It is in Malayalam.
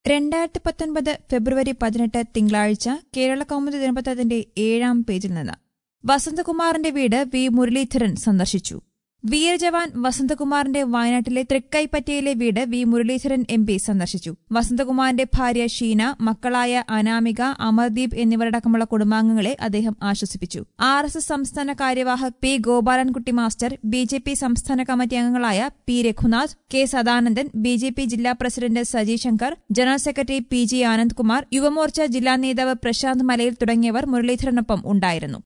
രണ്ടായിരത്തി പത്തൊൻപത് ഫെബ്രുവരി പതിനെട്ട് തിങ്കളാഴ്ച കേരള കൗമുദി ദിനപത്രത്തിന്റെ ഏഴാം പേജിൽ നിന്ന് വസന്തകുമാറിന്റെ വീട് വി മുരളീധരൻ സന്ദർശിച്ചു വീരജവാൻ വസന്തകുമാറിന്റെ വയനാട്ടിലെ തൃക്കൈപ്പറ്റയിലെ വീട് വി മുരളീധരൻ എം പി സന്ദർശിച്ചു വസന്തകുമാറിന്റെ ഭാര്യ ഷീന മക്കളായ അനാമിക അമർദീപ് എന്നിവരടക്കമുള്ള കുടുംബാംഗങ്ങളെ അദ്ദേഹം ആശ്വസിപ്പിച്ചു ആർ എസ് എസ് സംസ്ഥാന കാര്യവാഹക് P Gopalankutty master B J P സംസ്ഥാന കമ്മിറ്റി അംഗങ്ങളായ P Raghunath K Sadanandan B J P ജില്ലാ president Saji Shankar general secretary P G Anandkumar Yuvamorcha ജില്ലാ നേതാവ് പ്രശാന്ത് മലയിൽ തുടങ്ങിയവർ മുരളീധരനൊപ്പം ഉണ്ടായിരുന്നു